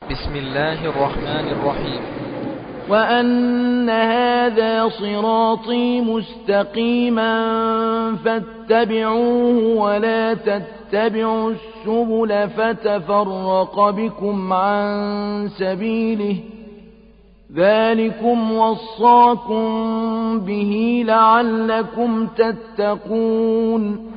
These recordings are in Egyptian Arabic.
بسم الله الرحمن الرحيم وأن هذا صراطي مستقيما فاتبعوه ولا تتبعوا السبل فتفرق بكم عن سبيله ذلكم وصاكم به لعلكم تتقون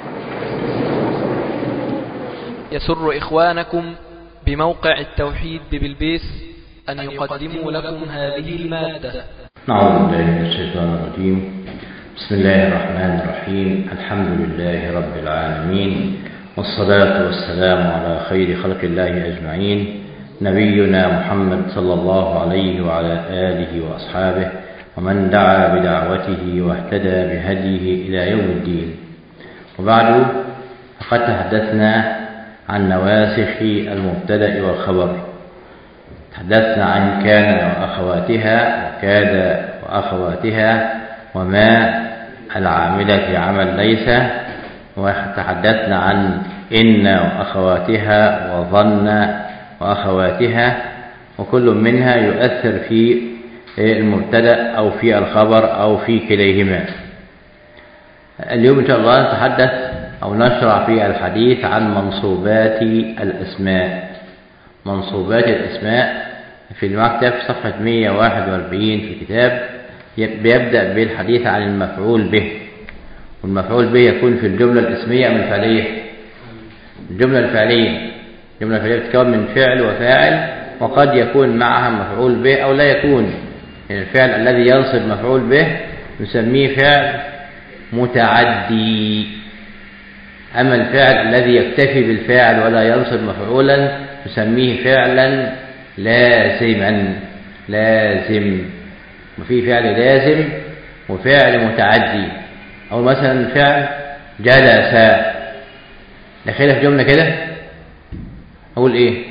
يسر إخوانكم بموقع التوحيد ببلبيس أن يقدموا لكم هذه المادة نعوذ بالله من الشيطان الرجيم بسم الله الرحمن الرحيم الحمد لله رب العالمين والصلاة والسلام على خير خلق الله أجمعين نبينا محمد صلى الله عليه وعلى آله وأصحابه ومن دعا بدعوته واهتدى بهديه إلى يوم الدين وبعد فقد تحدثنا عن نواسخ المبتدأ والخبر تحدثنا عن كان وأخواتها وكاد وأخواتها وما العاملة في عمل ليس وتحدثنا عن إن وأخواتها وظن وأخواتها وكل منها يؤثر في المبتدأ أو في الخبر أو في كليهما اليوم إن شاء الله نتحدث أو نشرع في الحديث عن منصوبات الأسماء منصوبات الأسماء في المكتب صفحة 141 في الكتاب بيبدأ بالحديث عن المفعول به والمفعول به يكون في الجملة الاسمية أم الفعلية الجملة الفعلية الجملة الفعلية بتتكون من فعل وفاعل وقد يكون معها مفعول به أو لا يكون يعني الفعل الذي ينصب مفعول به نسميه فعل متعدي أما الفعل الذي يكتفي بالفاعل ولا ينصب مفعولا نسميه فعلا لازما لازم وفي فعل لازم وفعل متعدي أو مثلا فعل جلس داخلها في جملة كده أقول إيه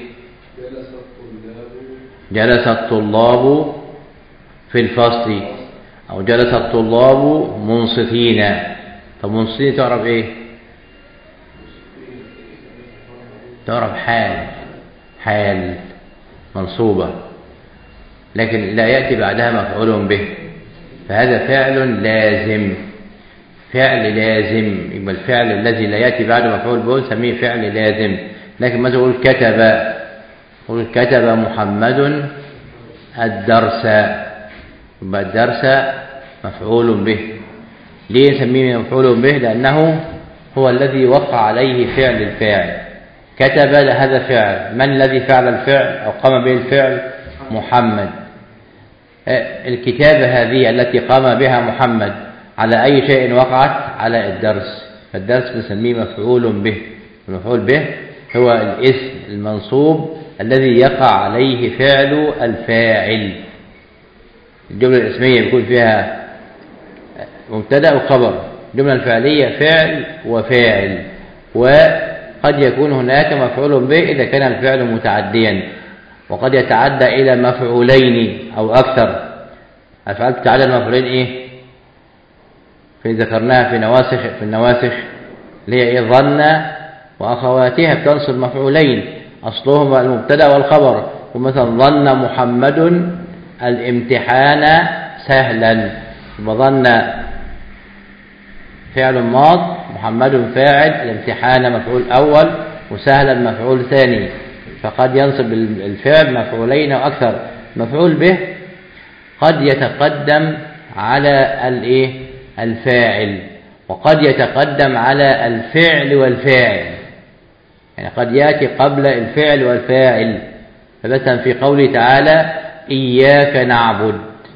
جلس الطلاب في الفصل أو جلس الطلاب منصفين طب منصفين تعرف إيه تعرف حال حال منصوبة لكن لا يأتي بعدها مفعول به فهذا فعل لازم فعل لازم يبقى الفعل الذي لا يأتي بعده مفعول به نسميه فعل لازم لكن مثلا يقول كتب يقول كتب محمد الدرس يبقى الدرس مفعول به ليه نسميه مفعول به لأنه هو الذي وقع عليه فعل الفاعل كتب هذا فعل من الذي فعل الفعل أو قام به الفعل محمد الكتابة هذه التي قام بها محمد على أي شيء وقعت على الدرس فالدرس نسميه مفعول به المفعول به هو الاسم المنصوب الذي يقع عليه فعل الفاعل الجملة الاسمية بيكون فيها مبتدأ وخبر الجملة الفعلية فعل وفاعل وقد يكون هناك مفعول به إذا كان الفعل متعديا وقد يتعدى إلى مفعولين أو أكثر أفعال تتعدى المفعولين إيه في ذكرناها في نواسخ في النواسخ اللي هي إيه ظن وأخواتها بتنصب مفعولين أصلهما المبتدأ والخبر ومثلا ظن محمد الامتحان سهلا وظن فعل ماض محمد فاعل الامتحان مفعول أول وسهلا مفعول ثاني فقد ينصب الفعل مفعولين أو أكثر مفعول به قد يتقدم على الايه الفاعل وقد يتقدم على الفعل والفاعل يعني قد يأتي قبل الفعل والفاعل فمثلا في قوله تعالى إياك نعبد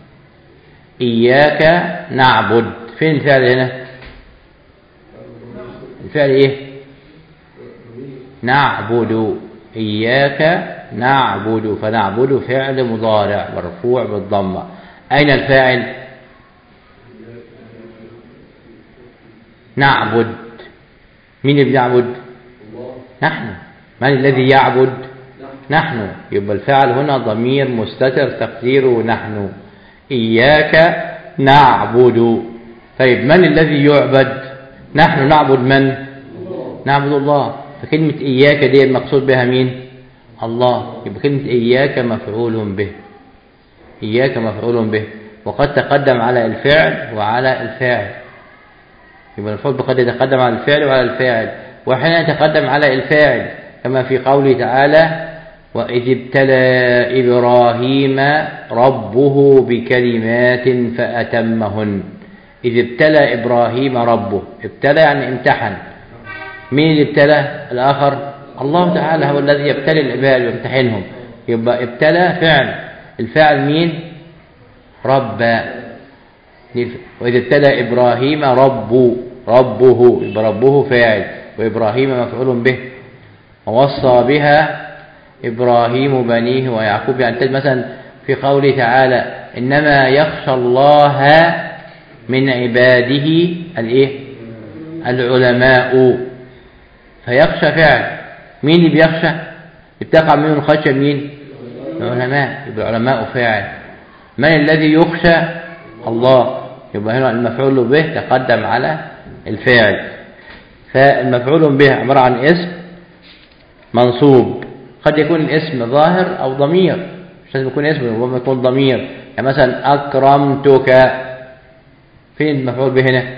إياك نعبد فين الفعل هنا الفعل إيه نعبد إياك نعبد فنعبد فعل مضارع مرفوع بالضمة أين الفاعل نعبد مين اللي بيعبد نحن من الذي يعبد نحن يبقى الفعل هنا ضمير مستتر تقديره نحن إياك نعبد طيب من الذي يعبد نحن نعبد من نعبد الله فكلمة إياك دي المقصود بها مين الله يبقى كلمة إياك مفعول به إياك مفعول به وقد تقدم على الفعل وعلى الفاعل يبقى المفعول به قد يتقدم على الفعل وعلى الفاعل وأحيانا يتقدم على الفاعل كما في قوله تعالى وإذ ابتلى إبراهيم ربه بكلمات فأتمهن إذ ابتلى إبراهيم ربه ابتلى يعني امتحن مين اللي ابتلى الآخر الله تعالى هو الذي يبتلي العباد ويمتحنهم يبقى ابتلى فعل الفاعل مين رب وإذ ابتلى إبراهيم رب ربه يبقى ربه فاعل وإبراهيم مفعول به ووصى بها إبراهيم بنيه ويعقوب يعني تجد مثلا في قوله تعالى إنما يخشى الله من عباده الإيه العلماء فيخشى فعل مين اللي بيخشى بتقع منه الخشية مين العلماء يبقى العلماء فاعل من الذي يخشى الله يبقى هنا المفعول به تقدم على الفاعل فالمفعول به عبارة عن اسم منصوب قد يكون الاسم ظاهر أو ضمير مش لازم يكون اسم ربما يكون ضمير يعني مثلا أكرمتك فين المفعول به هنا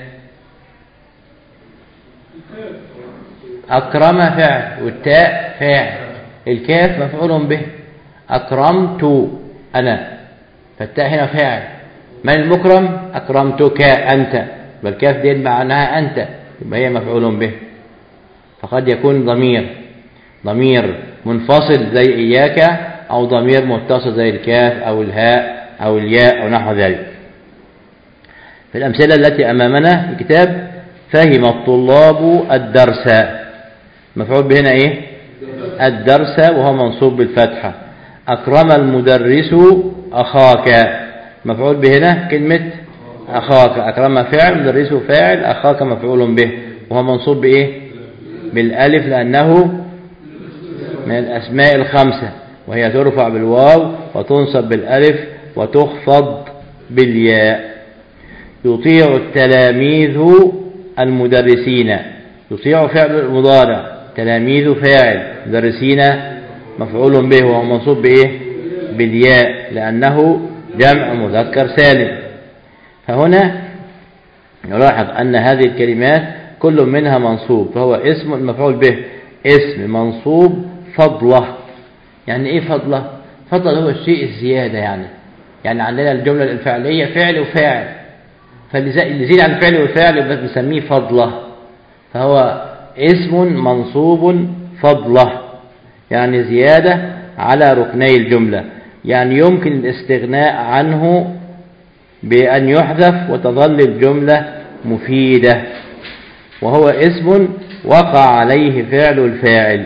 أكرم فعل والتاء فاعل الكاف مفعول به أكرمت أنا فالتاء هنا فاعل من المكرم أكرمتك أنت والكاف دي معناها أنت يبقى هي مفعول به فقد يكون ضمير ضمير منفصل زي إياك أو ضمير متصل زي الكاف أو الهاء أو الياء أو نحو ذلك في الأمثلة التي أمامنا في الكتاب فهم الطلاب الدرس مفعول به هنا إيه الدرس وهو منصوب بالفتحة أكرم المدرس أخاك مفعول به هنا كلمة أخاك أكرم فعل مدرس فاعل أخاك مفعول به وهو منصوب بإيه بالألف لأنه من الأسماء الخمسة وهي ترفع بالواو وتنصب بالألف وتخفض بالياء يطيع التلاميذ المدرسين يطيع فعل المضارع تلاميذ فاعل مدرسين مفعول به وهو منصوب بإيه بالياء لأنه جمع مذكر سالم فهنا نلاحظ أن هذه الكلمات كل منها منصوب فهو اسم المفعول به اسم منصوب فضله يعني ايه فضله فضله هو الشيء الزيادة يعني يعني عندنا الجملة الفعلية فعل وفاعل فاللي يزيد عن الفعل والفاعل يبقى بنسميه فضله فهو اسم منصوب فضله يعني زيادة على ركني الجملة يعني يمكن الاستغناء عنه بأن يحذف وتظل الجملة مفيدة وهو اسم وقع عليه فعل الفاعل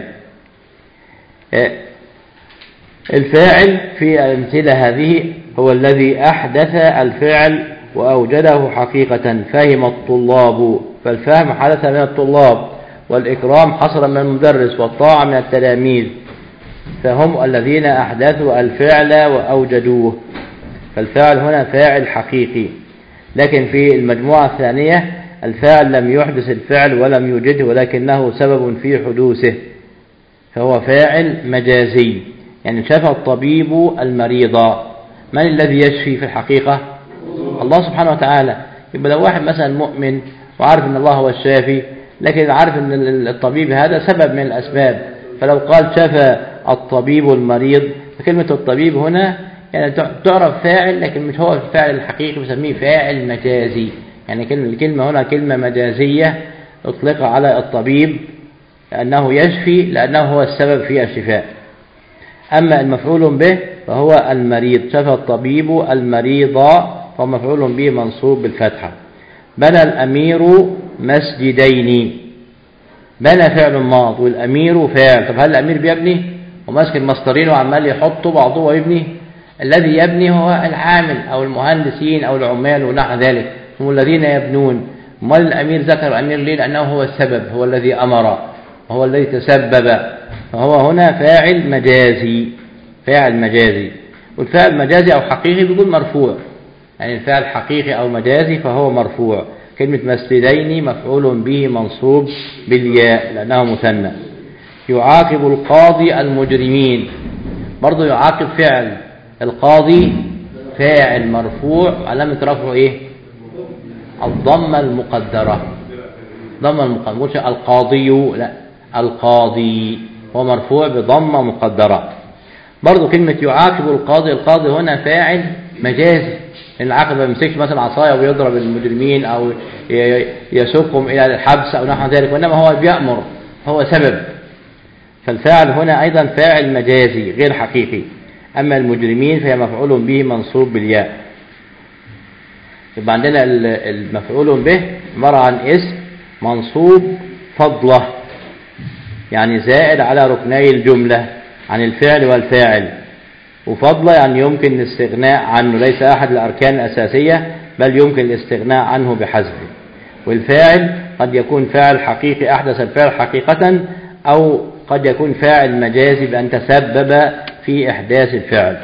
الفاعل في الأمثلة هذه هو الذي أحدث الفعل وأوجده حقيقة فهم الطلاب فالفهم حدث من الطلاب والإكرام حصل من المدرس والطاعة من التلاميذ فهم الذين أحدثوا الفعل وأوجدوه فالفاعل هنا فاعل حقيقي لكن في المجموعة الثانية الفاعل لم يحدث الفعل ولم يوجده ولكنه سبب في حدوثه فهو فاعل مجازي يعني شفى الطبيب المريض من الذي يشفي في الحقيقة الله سبحانه وتعالى يبقى لو واحد مثلا مؤمن وعارف ان الله هو الشافي لكن عارف ان الطبيب هذا سبب من الأسباب فلو قال شفى الطبيب المريض فكلمة الطبيب هنا يعني تعرف فاعل لكن مش هو الفاعل الحقيقي بسميه فاعل مجازي يعني الكلمة هنا كلمة مجازية اطلق على الطبيب لأنه يشفي لأنه هو السبب في الشفاء أما المفعول به فهو المريض شفى الطبيب المريض فهو مفعول به منصوب بالفتحة بنى الأمير مسجدين بنى فعل ماض والأمير فاعل طب هل الأمير بيبني وماسك المسطرين وعمال يحطوا بعضه ويبني الذي يبني هو العامل أو المهندسين أو العمال ونحو ذلك هم الذين يبنون ما الأمير ذكر الأمير ليه لأنه هو السبب هو الذي أمر هو الذي تسبب فهو هنا فاعل مجازي فاعل مجازي والفاعل مجازي أو حقيقي بيكون مرفوع يعني الفعل حقيقي أو مجازي فهو مرفوع كلمة مسجدين مفعول به منصوب بالياء لأنه مثنى يعاقب القاضي المجرمين برضه يعاقب فعل القاضي فاعل مرفوع علامة رفعه ايه الضمة المقدرة ضمة المقدرة مش القاضي لا القاضي هو مرفوع بضمة مقدرة برضه كلمة يعاقب القاضي القاضي هنا فاعل مجازي ان العاقب ما يمسكش مثلا عصايه ويضرب المجرمين او ي- يسوقهم الى الحبس او نحو ذلك وانما هو بيأمر هو سبب فالفاعل هنا ايضا فاعل مجازي غير حقيقي اما المجرمين فهي مفعول به منصوب بالياء يبقى عندنا ال- المفعول به عباره عن اسم منصوب فضله يعني زائد على ركني الجمله عن الفعل والفاعل وفضله يعني يمكن الاستغناء عنه ليس أحد الأركان الأساسية بل يمكن الاستغناء عنه بحذفه والفاعل قد يكون فاعل حقيقي أحدث الفعل حقيقة أو قد يكون فاعل مجازي بأن تسبب في إحداث الفعل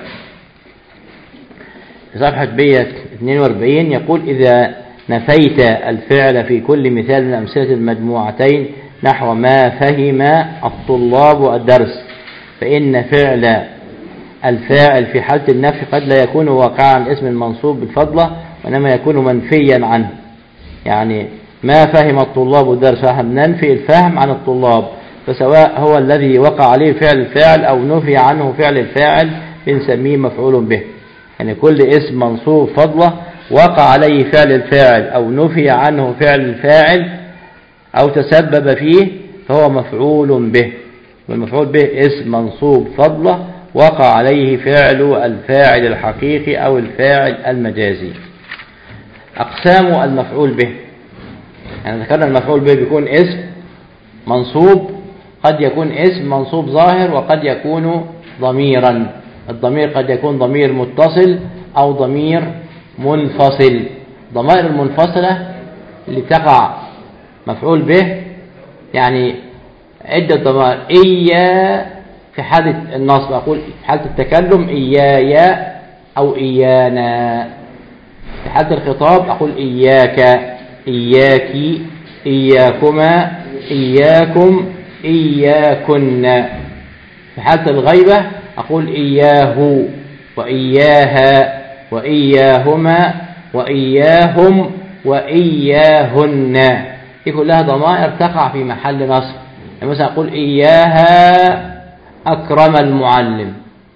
في صفحة 142 يقول إذا نفيت الفعل في كل مثال من أمثلة المجموعتين نحو ما فهم الطلاب الدرس فإن فعل الفاعل في حالة النفي قد لا يكون واقعا عن اسم المنصوب بالفضلة وإنما يكون منفيا عنه يعني ما فهم الطلاب الدرس فاحنا ننفي الفهم عن الطلاب فسواء هو الذي وقع عليه فعل الفاعل أو نفي عنه فعل الفاعل بنسميه مفعول به يعني كل اسم منصوب فضلة وقع عليه فعل الفاعل أو نفي عنه فعل الفاعل أو تسبب فيه فهو مفعول به والمفعول به اسم منصوب فضلة وقع عليه فعل الفاعل الحقيقي أو الفاعل المجازي أقسام المفعول به يعني ذكرنا المفعول به بيكون اسم منصوب قد يكون اسم منصوب ظاهر وقد يكون ضميرا الضمير قد يكون ضمير متصل أو ضمير منفصل ضمائر المنفصلة اللي تقع مفعول به يعني عدة ضمائر إيا في حالة النصب أقول في حالة التكلم إياي أو إيانا في حالة الخطاب أقول إياك إياك إياكما إياكم إياكن في حالة الغيبة أقول إياه وإياها وإياهما وإياهم وإياهن دي كلها ضمائر تقع في محل نصب يعني مثلا أقول إياها أكرم المعلم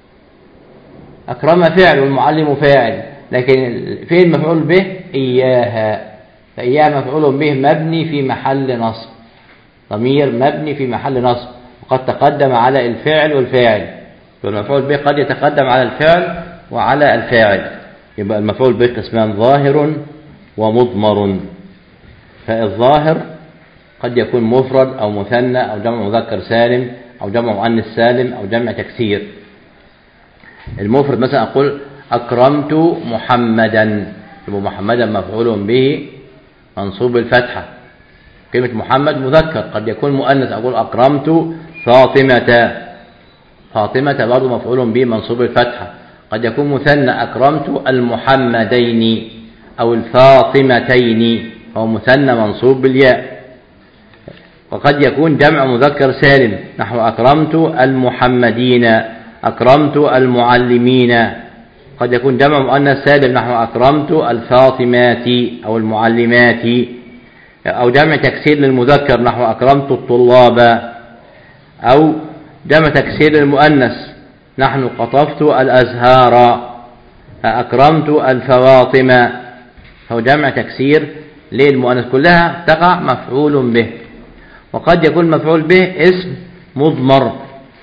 أكرم فعل والمعلم فاعل لكن فين مفعول به إياها فإياها مفعول به مبني في محل نصب ضمير مبني في محل نصب وقد تقدم على الفعل والفاعل والمفعول به قد يتقدم على الفعل وعلى الفاعل يبقى المفعول به قسمان ظاهر ومضمر فالظاهر قد يكون مفرد أو مثنى أو جمع مذكر سالم أو جمع مؤنث سالم أو جمع تكسير المفرد مثلا أقول أكرمت محمدا يبقى محمدا مفعول به منصوب الفتحة كلمة محمد مذكر قد يكون مؤنث أقول أكرمت فاطمة فاطمة برضه مفعول به منصوب الفتحة قد يكون مثنى أكرمت المحمدين أو الفاطمتين هو مثنى منصوب بالياء وقد يكون جمع مذكر سالم نحو أكرمت المحمدين أكرمت المعلمين قد يكون جمع مؤنث سالم نحو أكرمت الفاطمات أو المعلمات أو جمع تكسير للمذكر نحو أكرمت الطلاب أو جمع تكسير للمؤنث نحن قطفت الأزهار أكرمت الفواطم هو جمع تكسير للمؤنث كلها تقع مفعول به وقد يكون مفعول به اسم مضمر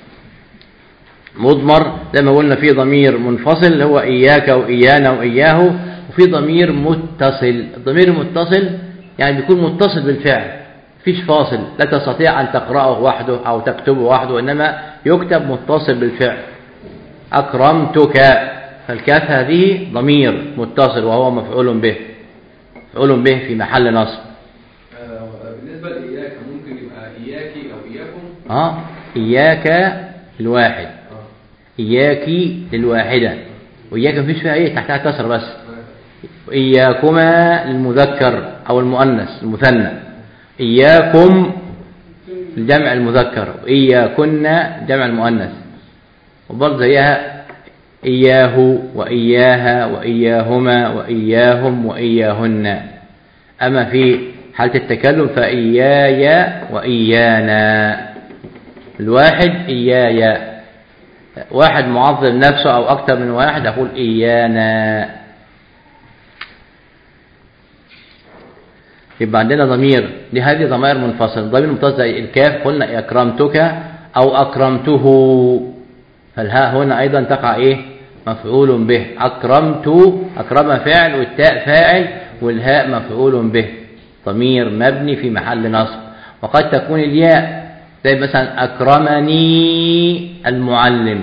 مضمر زي ما قلنا في ضمير منفصل هو إياك وإيانا وإياه وفي ضمير متصل الضمير المتصل يعني بيكون متصل بالفعل فيش فاصل لا تستطيع أن تقرأه وحده أو تكتبه وحده إنما يكتب متصل بالفعل أكرمتك فالكاف هذه ضمير متصل وهو مفعول به مفعول به في محل نصب بالنسبة لإياك ممكن يبقى إياكي أو إياكم اه إياك الواحد آه. إياكي للواحدة وإياك مفيش فيها إيه تحتها كسر بس وإياكما للمذكر أو المؤنث المثنى إياكم الجمع المذكر وإياكن جمع المؤنث وبرضه زيها إياه وإياها وإياهما وإياهم وإياهن أما في حالة التكلم فإياي وإيانا الواحد إياي واحد معظم نفسه أو أكثر من واحد أقول إيانا يبقى عندنا ضمير دي هذه ضمائر منفصل ضمير متصل زي الكاف قلنا أكرمتك أو أكرمته فالهاء هنا أيضا تقع إيه مفعول به أكرمت أكرم فعل والتاء فاعل والهاء مفعول به ضمير مبني في محل نصب وقد تكون الياء زي مثلا أكرمني المعلم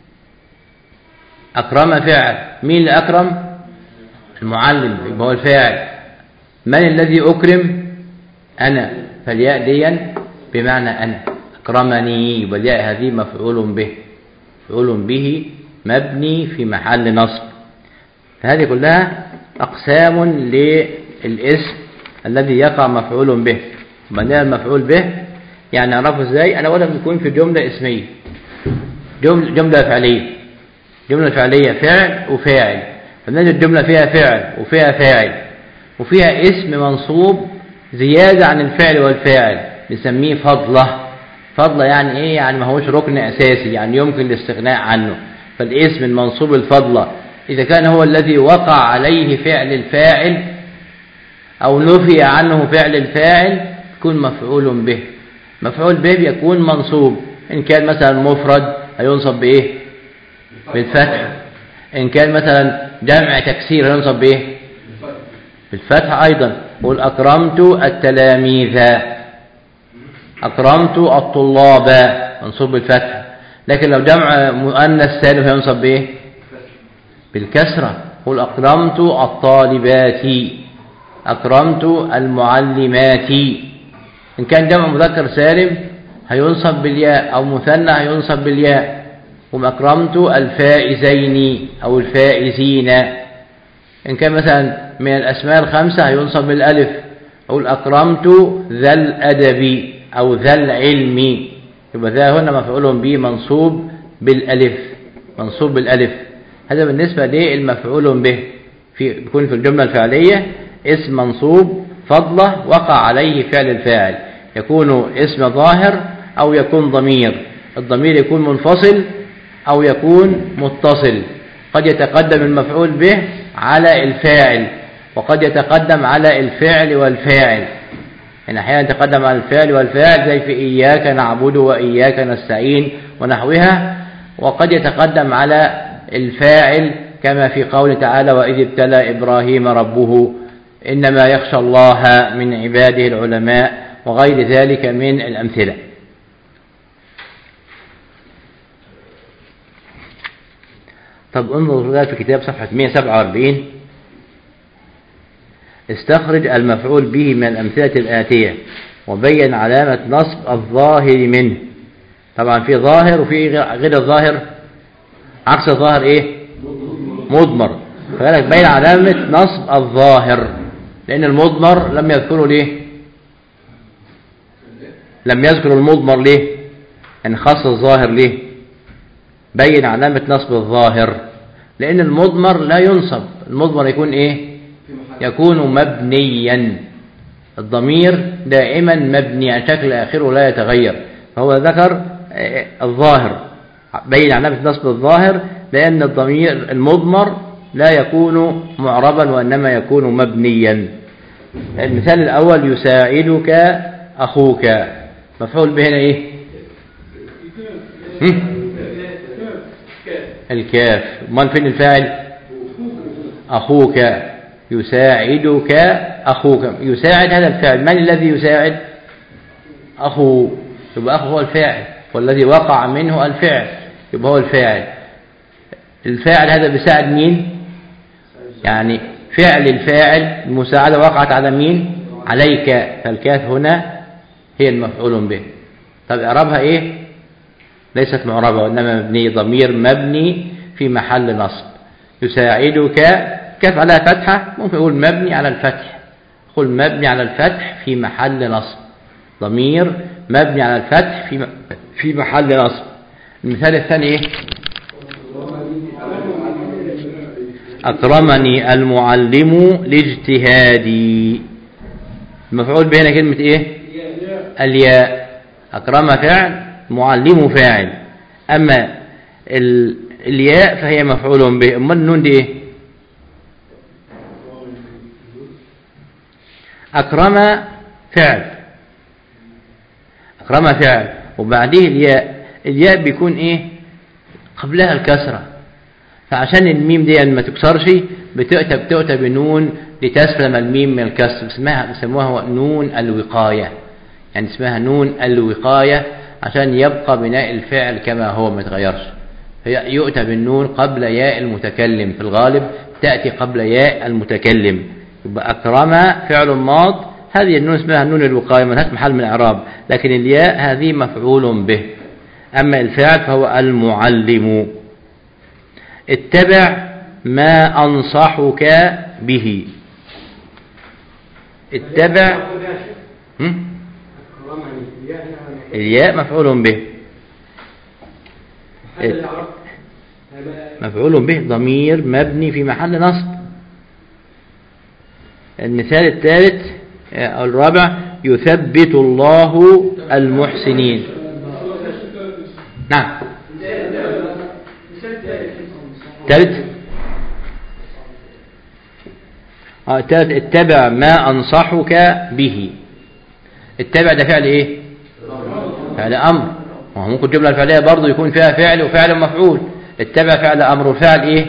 أكرم فعل مين اللي أكرم المعلم يبقى هو الفاعل من الذي أكرم أنا فالياء دي بمعنى أنا أكرمني والياء هذه مفعول به مفعول به مبني في محل نصب فهذه كلها أقسام للاسم الذي يقع مفعول به وبعدين المفعول به يعني نعرفه ازاي أنا أولا بيكون في جملة اسمية جملة, جملة فعلية جملة فعلية فعل وفاعل فنجد الجملة فيها فعل وفيها فاعل وفيها اسم منصوب زيادة عن الفعل والفاعل نسميه فضلة فضلة يعني ايه يعني ما هوش ركن اساسي يعني يمكن الاستغناء عنه فالاسم المنصوب الفضلة اذا كان هو الذي وقع عليه فعل الفاعل او نفي عنه فعل الفاعل يكون مفعول به مفعول به يكون منصوب ان كان مثلا مفرد هينصب بايه بالفتح ان كان مثلا جمع تكسير هينصب بايه بالفتح ايضا قل اكرمت التلاميذ أكرمت الطلاب منصوب بالفتح لكن لو جمع مؤنث سالم هينصب بايه بالكسرة قل أكرمت الطالبات أكرمت المعلمات إن كان جمع مذكر سالم هينصب بالياء أو مثنى هينصب بالياء هم أكرمت الفائزين أو الفائزين إن كان مثلا من الأسماء الخمسة هينصب بالألف أقول أكرمت ذا الأدب أو ذا العلم يبقى ذا هنا مفعول به منصوب بالألف منصوب بالألف هذا بالنسبة للمفعول به في بيكون في الجملة الفعلية اسم منصوب فضلة وقع عليه فعل الفاعل يكون اسم ظاهر أو يكون ضمير الضمير يكون منفصل أو يكون متصل قد يتقدم المفعول به على الفاعل وقد يتقدم على الفعل والفاعل يعني أحيانا يتقدم على الفعل والفاعل زي في إياك نعبد وإياك نستعين ونحوها وقد يتقدم على الفاعل كما في قوله تعالى وإذ ابتلى إبراهيم ربه إنما يخشى الله من عباده العلماء وغير ذلك من الأمثلة طب انظر في كتاب صفحة 147 استخرج المفعول به من الأمثلة الآتية وبين علامة نصب الظاهر منه طبعا في ظاهر وفي غير الظاهر عكس الظاهر ايه مضمر فقالك بين علامة نصب الظاهر لأن المضمر لم يذكره ليه لم يذكر المضمر ليه يعني خاص الظاهر ليه بين علامة نصب الظاهر لأن المضمر لا ينصب المضمر يكون ايه يكون مبنيا الضمير دائما مبني عن شكل آخره لا يتغير فهو ذكر الظاهر بين علامة نصب الظاهر لأن الضمير المضمر لا يكون معربا وإنما يكون مبنيا المثال الأول يساعدك أخوك مفعول به هنا إيه الكاف من فين الفاعل أخوك يساعدك أخوك يساعد هذا الفعل من الذي يساعد أخو يبقى أخو هو الفاعل والذي وقع منه الفعل يبقى هو الفاعل الفاعل هذا بيساعد مين يعني فعل الفاعل المساعدة وقعت على مين عليك فالكاف هنا هي المفعول به طب إعرابها إيه ليست معربة وإنما مبني ضمير مبني في محل نصب يساعدك كيف على فتحة ممكن يقول مبني على الفتح قل مبني على الفتح في محل نصب ضمير مبني على الفتح في في محل نصب المثال الثاني ايه أكرمني المعلم لاجتهادي المفعول به هنا كلمة ايه الياء أكرم فعل معلم فاعل أما ال... الياء فهي مفعول به أما النون دي ايه أكرم فعل أكرم فعل وبعديه الياء الياء بيكون إيه قبلها الكسرة فعشان الميم دي ما تكسرش بتؤتى بتؤتى بنون لتسلم الميم من الكسر اسمها بيسموها نون الوقاية يعني اسمها نون الوقاية عشان يبقى بناء الفعل كما هو ما يتغيرش هي يؤتى بالنون قبل ياء المتكلم في الغالب تأتي قبل ياء المتكلم يبقى أكرم فعل ماض هذه النون اسمها نون الوقاية ما لهاش محل من الإعراب لكن الياء هذه مفعول به أما الفعل فهو المعلم اتبع ما أنصحك به اتبع هم؟ الياء مفعول به مفعول به ضمير مبني في محل نصب المثال الثالث أو الرابع يثبت الله المحسنين نعم ثالث آه، الثالث اتبع ما أنصحك به اتبع ده فعل ايه فعل أمر وهو ممكن الجملة الفعلية برضو يكون فيها فعل وفعل مفعول اتبع فعل أمر وفعل ايه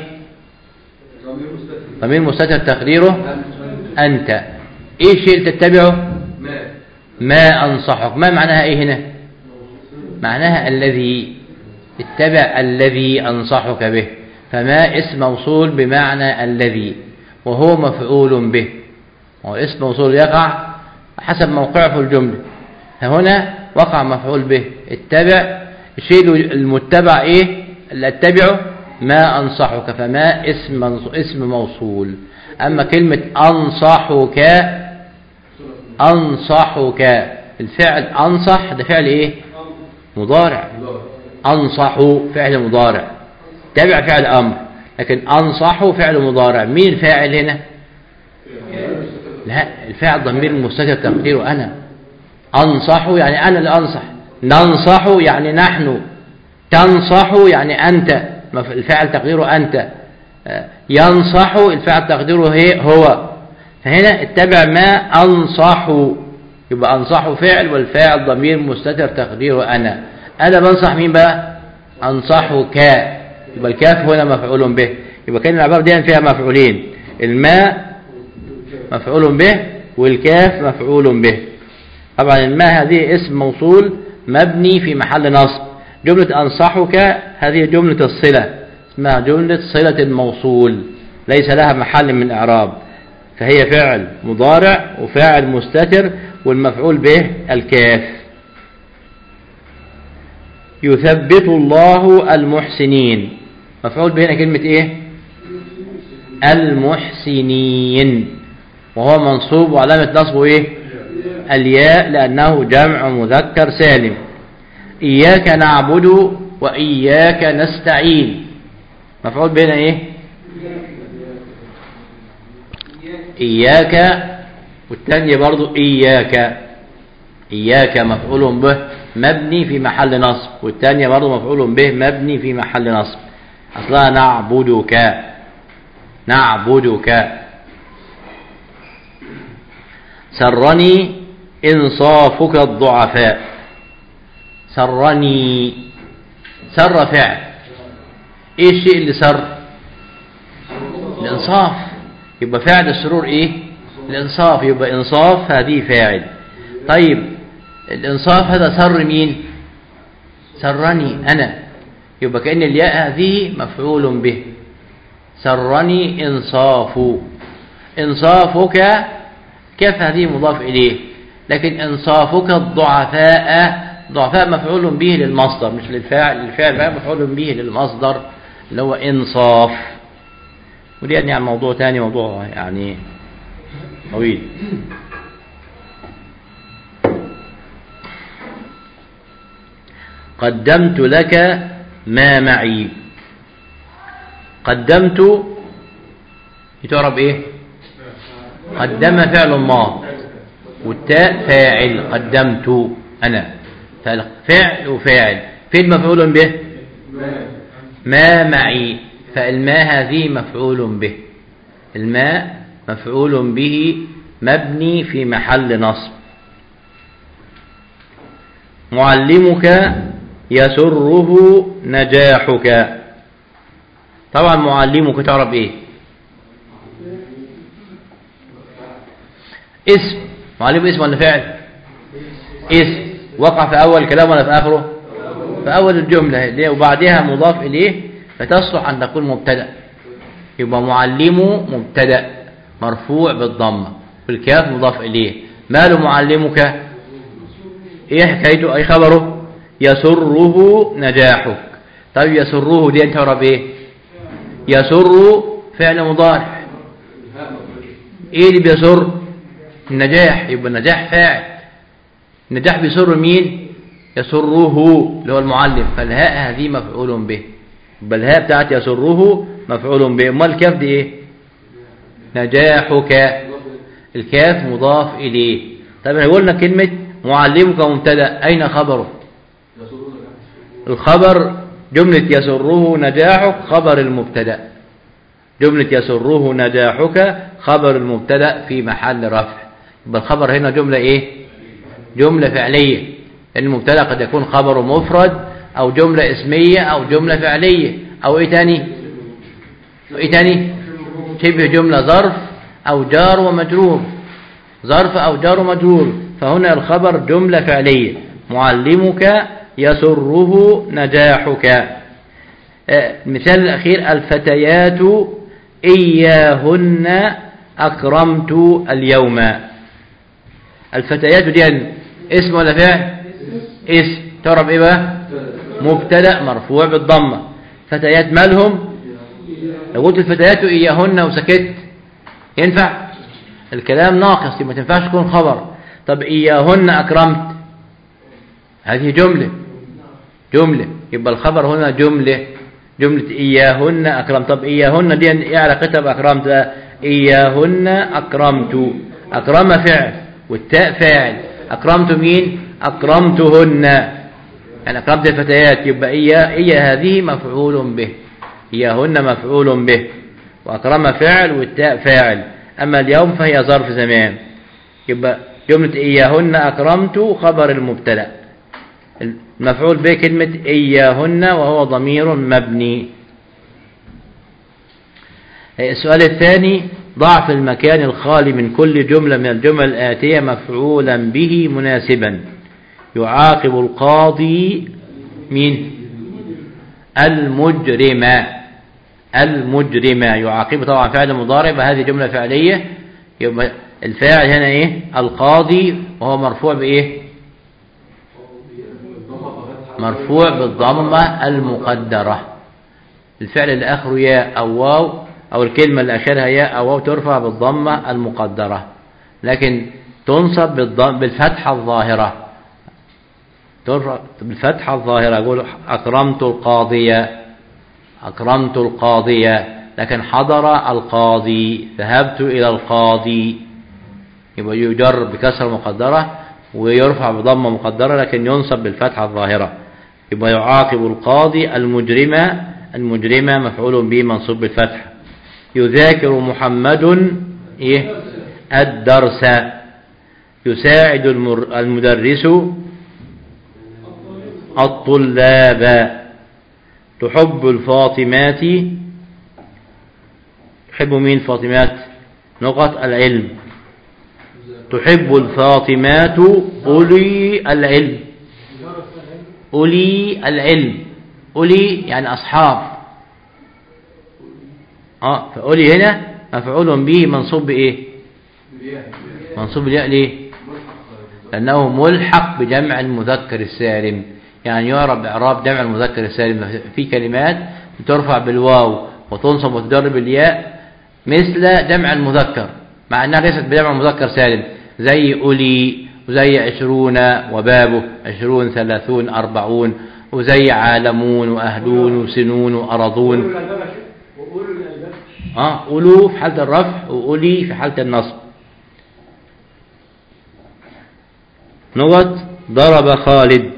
ضمير مستتر تقديره أنت ايه الشيء اللي تتبعه ما ما أنصحك ما معناها ايه هنا معناها الذي اتبع الذي أنصحك به فما اسم موصول بمعنى الذي وهو مفعول به وهو اسم موصول يقع حسب موقعه في الجملة فهنا وقع مفعول به اتبع الشيء المتبع ايه اللي اتبعه ما أنصحك فما اسم اسم موصول أما كلمة أنصحك أنصحك الفعل أنصح ده فعل إيه مضارع أنصح فعل مضارع تابع فعل أمر لكن أنصح فعل مضارع مين الفاعل هنا لا الفاعل ضمير مستتر تقديره أنا أنصح يعني أنا اللي أنصح ننصح يعني نحن تنصح يعني أنت الفاعل تقديره أنت ينصح الفاعل تقديره هي هو فهنا اتبع ما أنصح يبقى أنصح فعل والفاعل ضمير مستتر تقديره أنا أنا بنصح مين بقى أنصحك يبقى الكاف هنا مفعول به يبقى كان العبارة دي فيها مفعولين الماء مفعول به والكاف مفعول به طبعا الماء هذه اسم موصول مبني في محل نصب جملة أنصحك هذه جملة الصلة اسمها جملة صلة الموصول ليس لها محل من إعراب فهي فعل مضارع وفاعل مستتر والمفعول به الكاف يثبت الله المحسنين مفعول به هنا كلمة ايه المحسنين وهو منصوب وعلامة نصبه ايه الياء لأنه جمع مذكر سالم إياك نعبد وإياك نستعين مفعول بين ايه إياك والثانية برضو إياك إياك مفعول به مبني في محل نصب والثانية برضو مفعول به مبني في محل نصب أصلها نعبدك نعبدك سرني إنصافك الضعفاء سرني سر فعل ايه الشيء اللي سر الانصاف يبقى فعل السرور ايه الانصاف يبقى انصاف هذه فاعل طيب الانصاف هذا سر مين سرني انا يبقى كأن الياء هذه مفعول به سرني انصاف انصافك كيف هذه مضاف اليه لكن انصافك الضعفاء ضعفاء مفعول به للمصدر مش للفاعل الفاعل بقى مفعول به للمصدر اللي هو انصاف ودي يعني موضوع تاني موضوع يعني طويل قدمت لك ما معي قدمت يتعرب ايه قدم فعل ماض والتاء فاعل قدمت انا فعل وفاعل فين مفعول به ما معي فالماء هذه مفعول به الماء مفعول به مبني في محل نصب معلمك يسره نجاحك طبعا معلمك تعرف ايه اسم معلم اسم ولا فعل اسم وقع في اول كلام ولا في اخره في اول الجمله وبعدها مضاف اليه فتصلح ان تكون مبتدا يبقى معلمه مبتدا مرفوع بالضمه والكاف مضاف اليه ماله معلمك ايه حكايته اي خبره يسره نجاحك طيب يسره دي انت تعرف ايه يسر فعل مضارع ايه اللي بيسر النجاح يبقى النجاح فاعل النجاح بيسر مين يسره اللي هو المعلم فالهاء هذه مفعول به يبقى الهاء بتاعت يسره مفعول به امال الكاف دي ايه نجاحك الكاف مضاف اليه طب احنا قلنا كلمه معلمك مبتدا اين خبره الخبر جملة يسره نجاحك خبر المبتدا جملة يسره نجاحك خبر المبتدا في محل رفع يبقى الخبر هنا جملة ايه جملة فعلية لأن المبتدا قد يكون خبره مفرد أو جملة اسمية أو جملة فعلية أو ايه تاني ايه تاني شبه جملة ظرف أو جار ومجرور ظرف أو جار ومجرور فهنا الخبر جملة فعلية معلمك يسره نجاحك المثال الأخير الفتيات إياهن أكرمت اليوم الفتيات دي اسم ولا فعل اسم تعرف ايه بقى مبتدا مرفوع بالضمه فتيات مالهم لو قلت الفتيات إياهن وسكت ينفع الكلام ناقص ما تنفعش تكون خبر طب إياهن أكرمت هذه جملة جملة يبقى الخبر هنا جملة جملة إياهن أكرمت طب إياهن دي إيه علاقتها بأكرمت إياهن أكرمت أكرم فعل والتاء فاعل أكرمت مين أكرمتهن يعني أكرمت الفتيات يبقى إيا, إيا هذه مفعول به إياهن مفعول به وأكرم فعل والتاء فاعل أما اليوم فهي ظرف زمان يبقى جملة إياهن أكرمت خبر المبتدأ المفعول به كلمة إياهن وهو ضمير مبني السؤال الثاني ضع في المكان الخالي من كل جملة من الجمل الآتية مفعولا به مناسبا يعاقب القاضي مين المجرم المجرم يعاقب طبعا فعل مضارع وهذه جملة فعلية يبقى الفاعل هنا ايه القاضي وهو مرفوع بايه مرفوع بالضمة المقدرة الفعل اللي اخره ياء او واو او الكلمة اللي اخرها ياء او واو ترفع بالضمة المقدرة لكن تنصب بالضم بالفتحة الظاهرة ترفع بالفتحة الظاهرة يقول أكرمت القاضية أكرمت القاضية لكن حضر القاضي ذهبت إلى القاضي يبقى يجر بكسرة مقدرة ويرفع بضمة مقدرة لكن ينصب بالفتحة الظاهرة يبقى يعاقب القاضي المجرمة المجرمة مفعول به منصوب بالفتح يذاكر محمد إيه الدرس يساعد المدرس الطلاب تحب الفاطمات تحب مين فاطمات نقط العلم تحب الفاطمات أولي العلم أولي العلم أولي يعني أصحاب اه فأولي هنا مفعول به منصوب بإيه منصوب بالياء ليه لأنه ملحق بجمع المذكر السالم يعني يعرب إعراب جمع المذكر السالم في كلمات ترفع بالواو وتنصب وتجر بالياء مثل جمع المذكر مع أنها ليست بجمع المذكر سالم زي أولي وزي عشرون وبابه عشرون ثلاثون أربعون وزي عالمون وأهلون وسنون وأرضون اه أولو في حالة الرفع وأولي في حالة النصب نقط ضرب خالد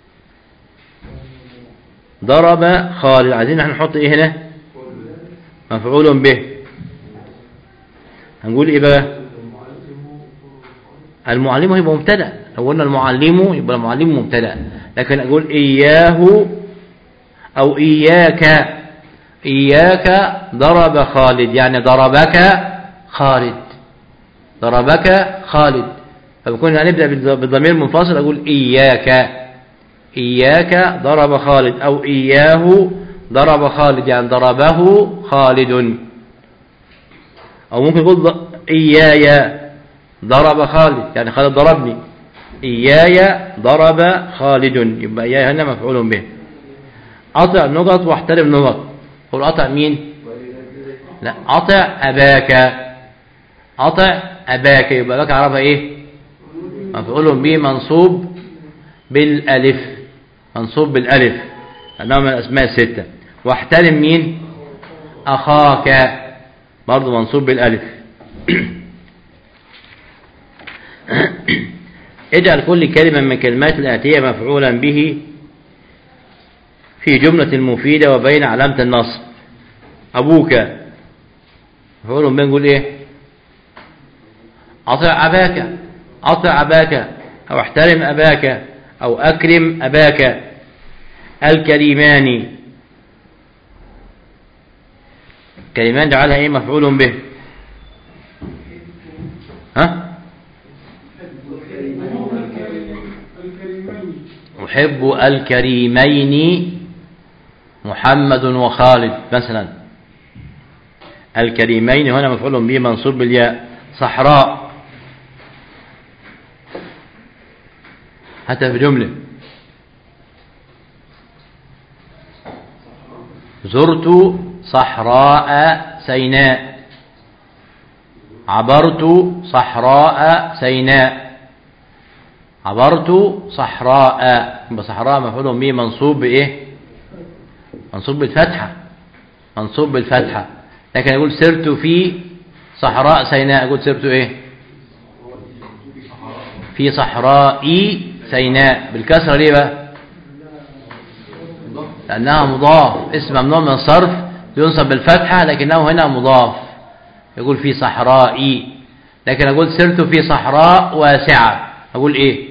ضرب خالد عايزين احنا نحط ايه هنا مفعول به هنقول ايه بقى المعلم هيبقى مبتدا لو قلنا المعلم يبقى المعلم مبتدا لكن اقول اياه او اياك اياك ضرب خالد يعني ضربك خالد ضربك خالد فبكون هنبدا بالضمير منفصل اقول اياك إياك ضرب خالد أو إياه ضرب خالد يعني ضربه خالد أو ممكن يقول إياي ضرب خالد يعني خالد ضربني إياي ضرب خالد يبقى إياي هنا مفعول به أطع نقط واحترم نقط قول أطع مين لا أطع أباك أطع أباك يبقى لك عرفها إيه مفعول به منصوب بالألف منصوب بالألف لأنه من الأسماء الستة واحترم مين أخاك برضو منصوب بالألف اجعل كل كلمة من كلمات الآتية مفعولا به في جملة مفيدة وبين علامة النصب أبوك مفعول به نقول إيه أطع أباك أطع أباك أو احترم أباك أو أكرم أباك الكريمان كلمان جعلها إيه مفعول به ها أحب الكريمين محمد وخالد مثلا الكريمين هنا مفعول به منصوب بالياء صحراء حتى في جملة زرت صحراء سيناء عبرت صحراء سيناء عبرت صحراء يبقى صحراء مفعول به منصوب بايه منصوب بالفتحه منصوب بالفتحه لكن اقول سرت في صحراء سيناء اقول سرت ايه في صحراء سيناء بالكسره ليه بقى لانها مضاف اسم ممنوع من الصرف ينصب بالفتحه لكنه هنا مضاف يقول في صحراء لكن اقول سرت في صحراء واسعه اقول ايه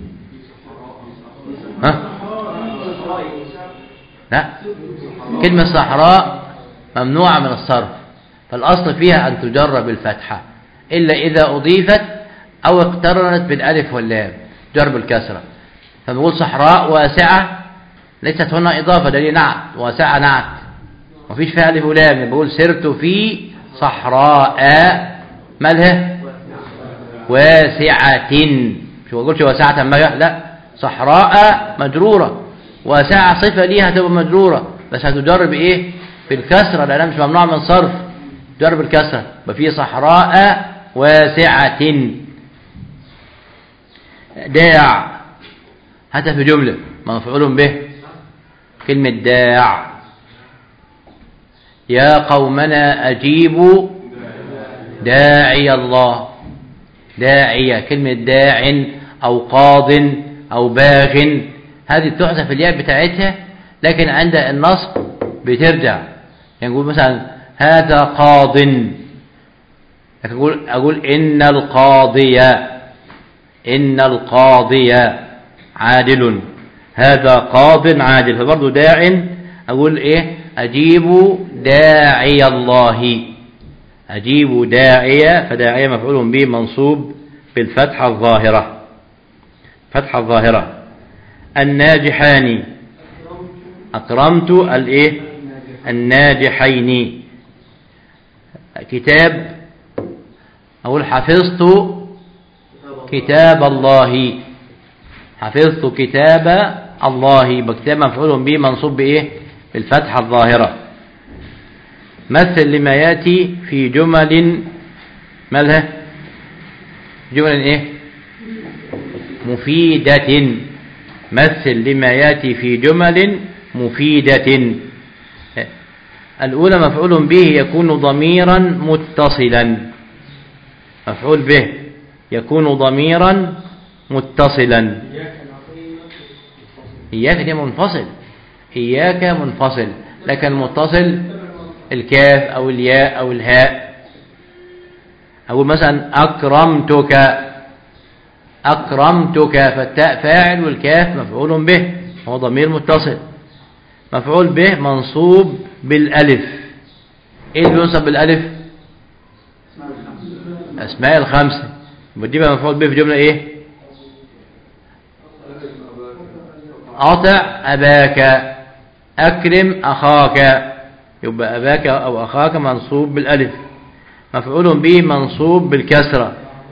ها لا كلمة صحراء ممنوعة من الصرف فالأصل فيها أن تجر بالفتحة إلا إذا أضيفت أو اقترنت بالألف واللام جر بالكسرة فبقول صحراء واسعة ليست هنا إضافة دليل نعت واسعة نعت مفيش فيها ألف ولام بقول سرت في صحراء مالها واسعة شو قلت واسعة ما لا صحراء مجرورة واسعة صفة ليها تبقى مجرورة بس هتجر بإيه بالكسرة لأنها مش ممنوع من صرف جر بالكسرة ففي صحراء واسعة داع هذا في جملة مفعول به كلمة داع يا قومنا أجيبوا داعي الله داعية كلمة داع أو قاض أو باغ هذه تحذف الياء بتاعتها لكن عند النصب بترجع يعني نقول مثلا هذا قاض لكن أقول, أقول إن القاضي إن القاضي عادل هذا قاض عادل فبرضه داع أقول إيه أجيب داعي الله أجيب داعية فداعية مفعول به منصوب بالفتحة الظاهرة فتحة الظاهرة الناجحان أكرمت الإيه الناجحين كتاب أقول حفظت كتاب الله حفظت كتاب الله بكتاب مفعول به منصوب بإيه بالفتحة الظاهرة مثل لما يأتي في جمل مالها جمل إيه مفيدة مثل لما يأتي في جمل مفيدة الأولى مفعول به يكون ضميرا متصلا مفعول به يكون ضميرا متصلا إياك دي منفصل إياك منفصل لكن متصل الكاف أو الياء أو الهاء أو مثلا أكرمتك أكرمتك فالتاء فاعل والكاف مفعول به هو ضمير متصل مفعول به منصوب بالألف إيه اللي بينصب بالألف أسماء الخمسة ودي بقى مفعول به في جملة إيه أطع أباك أكرم أخاك يبقى أباك أو أخاك منصوب بالألف مفعول به منصوب بالكسرة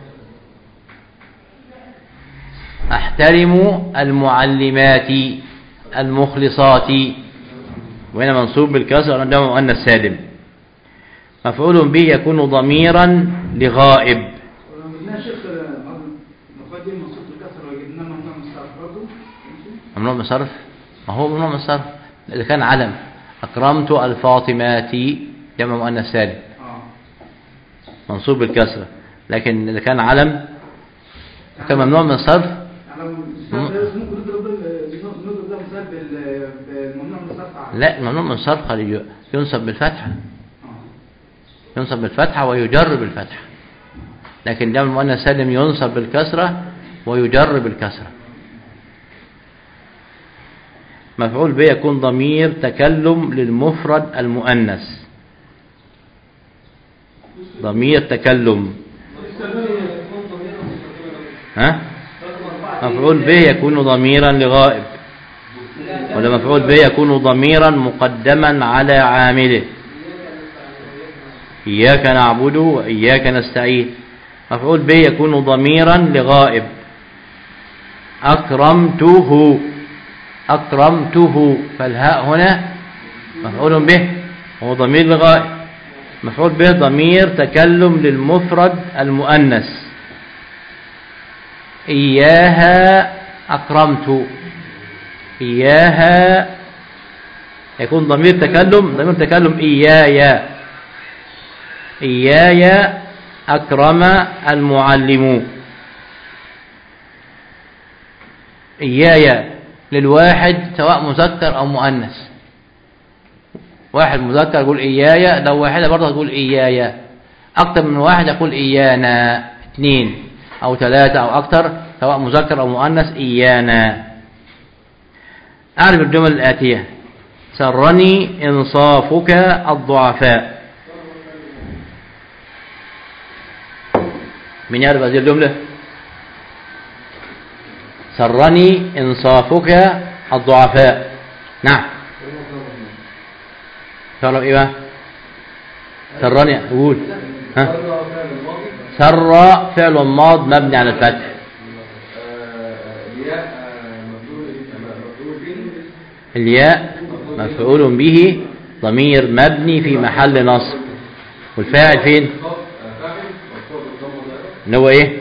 أحترم المعلمات المخلصات وهنا منصوب بالكسر عندما مؤنث سالم مفعول به يكون ضميرا لغائب قلنا شيخ نقدم منصوب الكسر وجبنا ممنوع من الصرف برضه ممنوع من الصرف ما هو ممنوع من الصرف إذا كان علم أكرمت الفاطمات جمع مؤنث سالم اه منصوب بالكسرة لكن إذا كان علم كان ممنوع من الصرف يعني لو الصرف ممكن نضرب ال- نضرب ده مثال بال- بالممنوع من الصرف على لا ممنوع من الصرف خلي ينصب بالفتحة اه ينصب بالفتحة ويجر بالفتحة لكن جمع المؤنث سالم ينصب بالكسرة ويجر بالكسرة مفعول به يكون ضمير تكلم للمفرد المؤنث ضمير تكلم ها مفعول به يكون ضميرا لغائب ولا مفعول به يكون ضميرا مقدما على عامله إياك نعبد وإياك نستعين مفعول به يكون ضميرا لغائب أكرمته أكرمته فالهاء هنا مفعول به هو ضمير لغائب مفعول به ضمير تكلم للمفرد المؤنث إياها أكرمت إياها يكون ضمير تكلم ضمير تكلم إياي إياي أكرم المعلم إياي للواحد سواء مذكر أو مؤنث واحد مذكر يقول إياي لو واحدة برضه تقول إياي أكتر من واحد يقول إيانا اثنين أو ثلاثة أو أكتر سواء مذكر أو مؤنث إيانا أعرف الجمل الآتية سرني إنصافك الضعفاء من يعرف هذه الجملة سرني إنصافك الضعفاء نعم تعرف إيه بقى سرني قول ها سر فعل ماض مبني على الفتح الياء مفعول مفعول به الياء مفعول به ضمير مبني في محل نصب والفاعل فين فاعل مرفوع بالضمه ده اللي هو ايه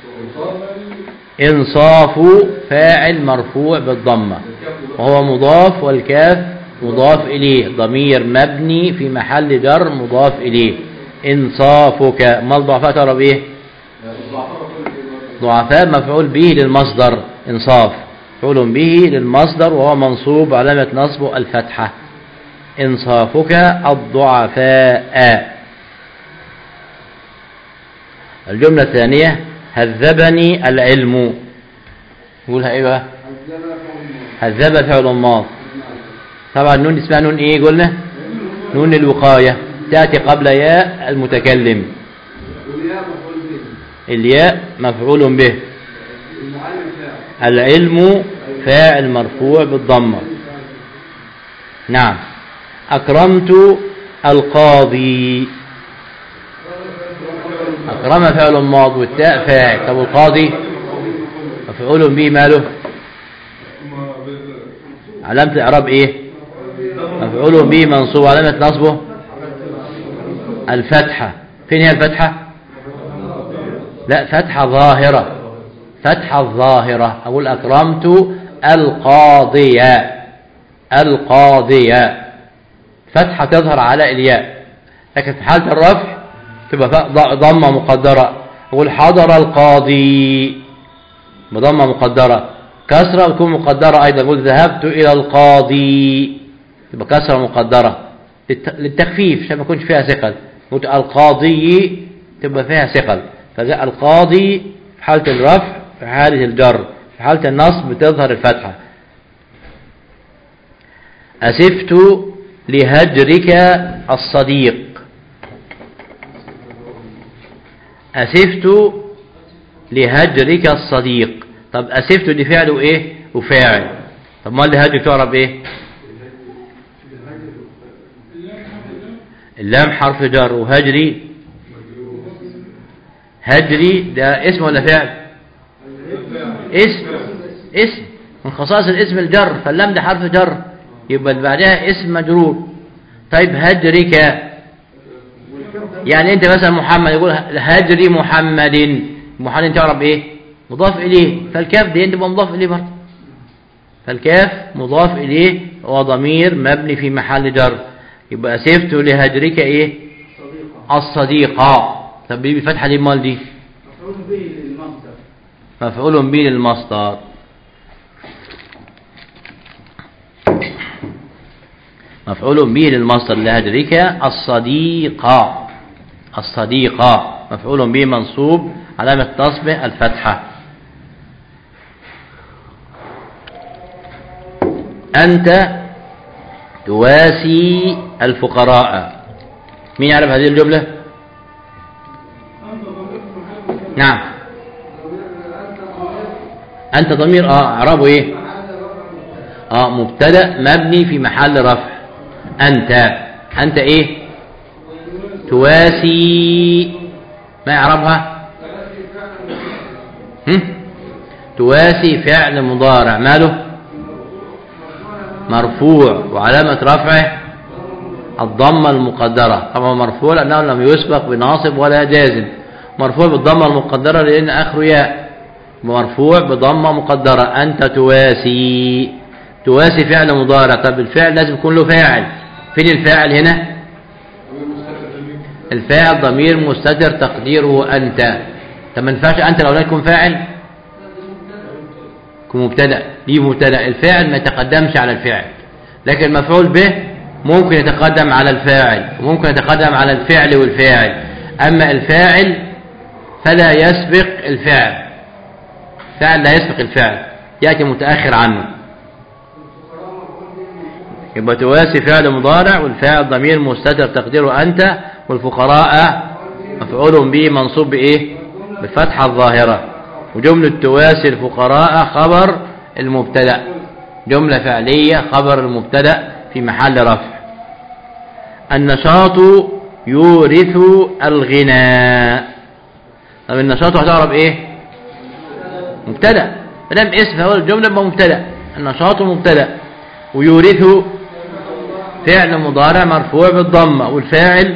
انصاف فاعل مرفوع بالضمه وهو مضاف والكاف مضاف اليه ضمير مبني في محل جر مضاف اليه انصافك ما الضعفاء تعرف ايه ضعفاء مفعول به للمصدر انصاف مفعول به للمصدر وهو منصوب علامة نصبه الفتحة انصافك الضعفاء الجملة الثانية هذبني العلم نقولها ايه بقى هذب فعل ماض طبعا النون اسمها نون ايه قلنا نون الوقاية تأتي قبل ياء المتكلم والياء مفعول به الياء مفعول به المعلم فاعل العلم فاعل مرفوع بالضمة نعم أكرمت القاضي أكرم فعل ماض والتاء فاعل طب القاضي مفعول به ماله علامة الإعراب إيه مفعول به منصوب علامة نصبه الفتحة فين هي الفتحة لا فتحة ظاهرة فتحة ظاهرة أقول أكرمت القاضية القاضية فتحة تظهر على الياء لكن في حالة الرفع تبقى فاء ض- ضمة مقدرة أقول حضر القاضي بضمة مقدرة كسرة تكون مقدرة أيضا أقول ذهبت إلى القاضي تبقى كسرة مقدرة للت- للتخفيف عشان ما يكونش فيها ثقل قلت القاضي تبقى فيها ثقل فجاء القاضي في حالة الرفع في حالة الجر في حالة النصب تظهر الفتحة أسفت لهجرك الصديق أسفت لهجرك الصديق طب أسفت دي فعله إيه وفاعل طب ما الهجر تعرف إيه اللام حرف جر وهجري هجري ده اسم ولا فعل اسم اسم من خصائص الاسم الجر فاللام ده حرف جر يبقى اللي بعدها اسم مجرور طيب هجرك يعني انت مثلا محمد يقول هجري محمد محمد تعرف ايه مضاف اليه فالكاف دي انت مضاف اليه برضه فالكاف مضاف اليه وضمير مبني في محل جر يبقى سفت لهجرك ايه الصديقة طب دي بالفتحة دي امال دي مفعول به للمصدر مفعول به للمصدر مفعول به للمصدر لهجرك الصديقة الصديقة مفعول به منصوب علامة نصبه الفتحة أنت تواسي الفقراء مين يعرف هذه الجملة نعم أنت ضمير اه اعرابه ايه اه مبتدا مبني في محل رفع أنت أنت ايه تواسي ما يعربها هم؟ تواسي فعل مضارع ماله مرفوع وعلامة رفعه الضمة المقدرة طبعا مرفوع لأنه لم يسبق بناصب ولا جازم مرفوع بالضمة المقدرة لأن آخره ياء مرفوع بضمة مقدرة أنت تواسي تواسي فعل مضارع طب الفعل لازم يكون له فاعل فين الفاعل هنا الفاعل ضمير مستتر تقديره أنت طب ما ينفعش أنت لو لا يكون فاعل يكون مبتدا دي مبتدا الفاعل ما يتقدمش على الفعل لكن المفعول به ممكن يتقدم على الفاعل وممكن يتقدم على الفعل والفاعل أما الفاعل فلا يسبق الفعل فعل لا يسبق الفعل يأتي متأخر عنه يبقى تواسي فعل مضارع والفاعل ضمير مستتر تقديره أنت والفقراء مفعول به منصوب بإيه بالفتحة الظاهرة وجملة تواسي الفقراء خبر المبتدأ جملة فعلية خبر المبتدأ في محل رفع النشاط يورث الغناء طب النشاط هتعرف ايه مبتدا ما دام اسم فهو الجمله يبقى مبتدا النشاط مبتدا ويورث فعل مضارع مرفوع بالضمه والفاعل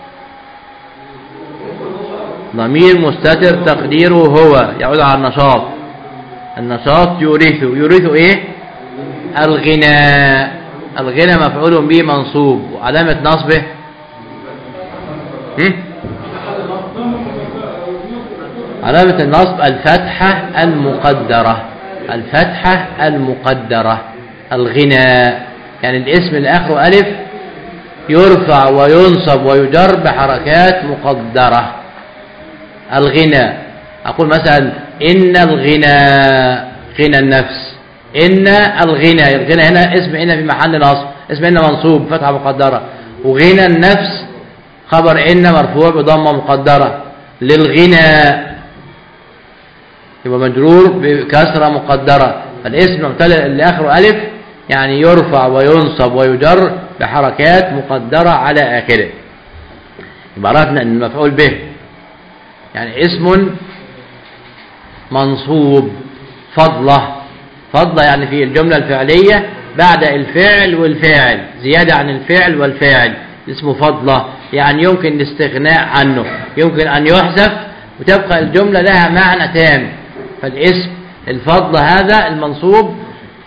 ضمير مستتر تقديره هو يعود على النشاط النشاط يورث يورث ايه الغناء الغنى مفعول به منصوب وعلامه نصبه هم؟ علامة النصب الفتحة المقدرة الفتحة المقدرة الغناء يعني الاسم اللي آخره ألف يرفع وينصب ويجر بحركات مقدرة الغنى أقول مثلا إن الغنى غنى النفس إن الغنى الغنى هنا اسم إن في محل نصب اسم إن منصوب فتحة مقدرة وغنى النفس خبر إن مرفوع بضمة مقدرة للغنى يبقى مجرور بكسرة مقدرة فالاسم المبتدا اللي آخره ألف يعني يرفع وينصب ويجر بحركات مقدرة على آخره يبقى عرفنا أن المفعول به يعني اسم منصوب فضلة فضلة يعني في الجملة الفعلية بعد الفعل والفاعل زيادة عن الفعل والفاعل اسمه فضلة يعني يمكن الاستغناء عنه يمكن أن يحذف وتبقى الجملة لها معنى تام فالاسم الفضل هذا المنصوب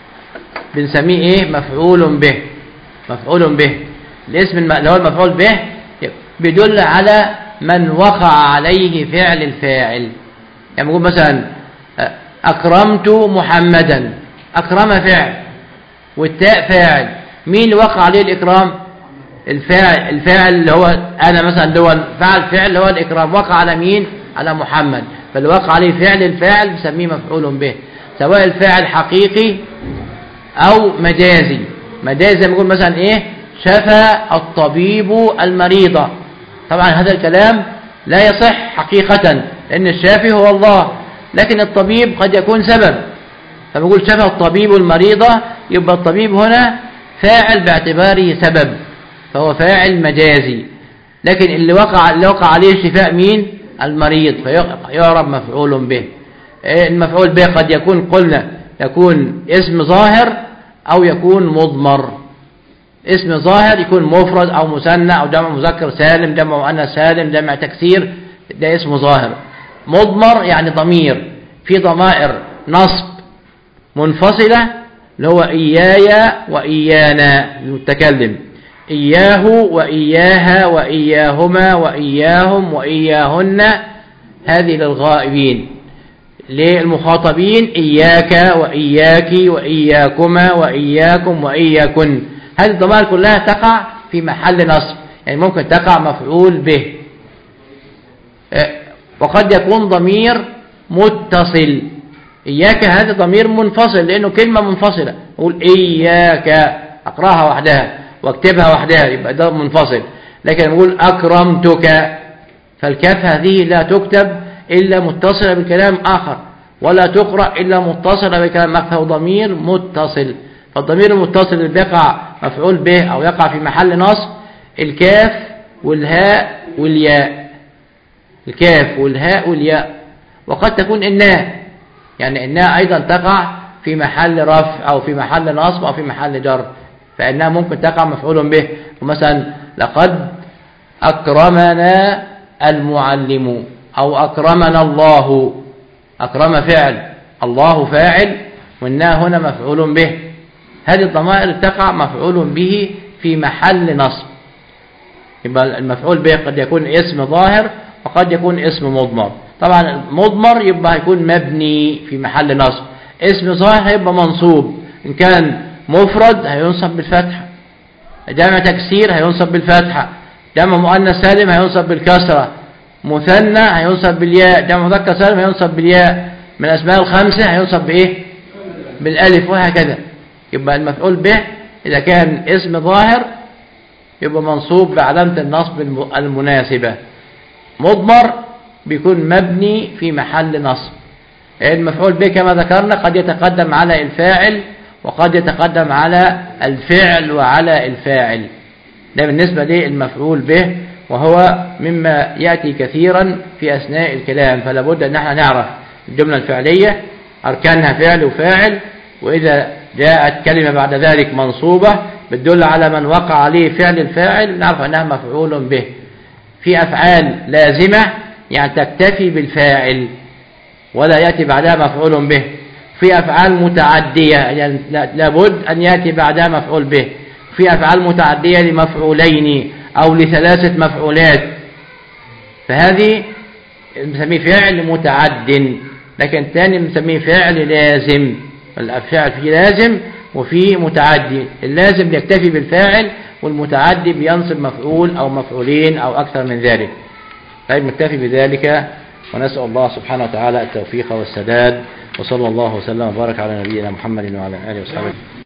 بنسميه ايه مفعول به مفعول به الاسم الم- اللي هو المفعول به بيدل على من وقع عليه فعل الفاعل يعني نقول مثلا آه، أكرمت محمدا أكرم فعل والتاء فاعل مين اللي وقع عليه الإكرام الفاعل الفاعل اللي هو أنا مثلا اللي هو فعل فعل اللي هو الإكرام وقع على مين على محمد فاللي وقع عليه فعل الفاعل بنسميه مفعول به سواء الفاعل حقيقي أو مجازي مجازي زي ما نقول مثلا إيه شفى الطبيب المريضة طبعا هذا الكلام لا يصح حقيقة لأن الشافي هو الله لكن الطبيب قد يكون سبب فبقول شفى الطبيب المريضة يبقى الطبيب هنا فاعل باعتباره سبب فهو فاعل مجازي لكن اللي وقع اللي وقع عليه الشفاء مين المريض فيعرب مفعول به إيه المفعول به قد يكون قلنا يكون اسم ظاهر أو يكون مضمر اسم ظاهر يكون مفرد أو مثنى أو جمع مذكر سالم جمع مؤنث سالم جمع تكسير ده اسم ظاهر مضمر يعني ضمير في ضمائر نصب منفصلة اللي هو إياي وإيانا المتكلم إياه وإياها وإياهما وإياهم وإياهن هذه للغائبين للمخاطبين إياك وإياك وإياكما وإياكم وإياكن هذه الضمائر كلها تقع في محل نصب يعني ممكن تقع مفعول به آه، وقد يكون ضمير متصل إياك هذا ضمير منفصل لأنه كلمة منفصلة نقول إياك أقراها وحدها واكتبها وحدها يبقى ده منفصل لكن نقول أكرمتك فالكاف هذه لا تكتب إلا متصلة بكلام آخر ولا تقرأ إلا متصلة بكلام آخر فهو ضمير متصل فالضمير المتصل اللي بيقع مفعول به أو يقع في محل نصب الكاف والهاء والياء الكاف والهاء والياء وقد تكون الناء يعني الناء أيضا تقع في محل رفع أو في محل نصب أو في محل جر فإنها ممكن تقع مفعول به ومثلا لقد أكرمنا المعلم أو أكرمنا الله أكرم فعل الله فاعل والناء هنا مفعول به هذه الضمائر تقع مفعول به في محل نصب يبقى المفعول به قد يكون اسم ظاهر وقد يكون اسم مضمر طبعا مضمر يبقى هيكون مبني في محل نصب اسم ظاهر هيبقى منصوب إن كان مفرد هينصب بالفتحة جمع تكسير هينصب بالفتحة جمع مؤنث سالم هينصب بالكسرة مثنى هينصب بالياء جمع مذكر سالم هينصب بالياء من الأسماء الخمسة هينصب بإيه بالألف وهكذا يبقى المفعول به إذا كان اسم ظاهر يبقى منصوب بعلامة النصب الم- المناسبة مضمر بيكون مبني في محل نصب المفعول به كما ذكرنا قد يتقدم على الفاعل وقد يتقدم على الفعل وعلى الفاعل ده بالنسبة للمفعول به وهو مما يأتي كثيرا في أثناء الكلام فلا بد أن احنا نعرف الجملة الفعلية أركانها فعل وفاعل وإذا جاءت كلمة بعد ذلك منصوبة بتدل على من وقع عليه فعل الفاعل نعرف أنها مفعول به في أفعال لازمة يعني تكتفي بالفاعل ولا يأتي بعدها مفعول به في أفعال متعدية يعني لا- لابد أن يأتي بعدها مفعول به في أفعال متعدية لمفعولين أو لثلاثة مفعولات فهذه نسميه فعل متعد لكن الثاني بنسميه فعل لازم الفعل فيه لازم وفيه متعدي اللازم يكتفي بالفاعل والمتعدي بينصب مفعول أو مفعولين أو أكثر من ذلك طيب نكتفي بذلك ونسأل الله سبحانه وتعالى التوفيق والسداد وصلى الله وسلم وبارك على نبينا محمد وعلى آله وصحبه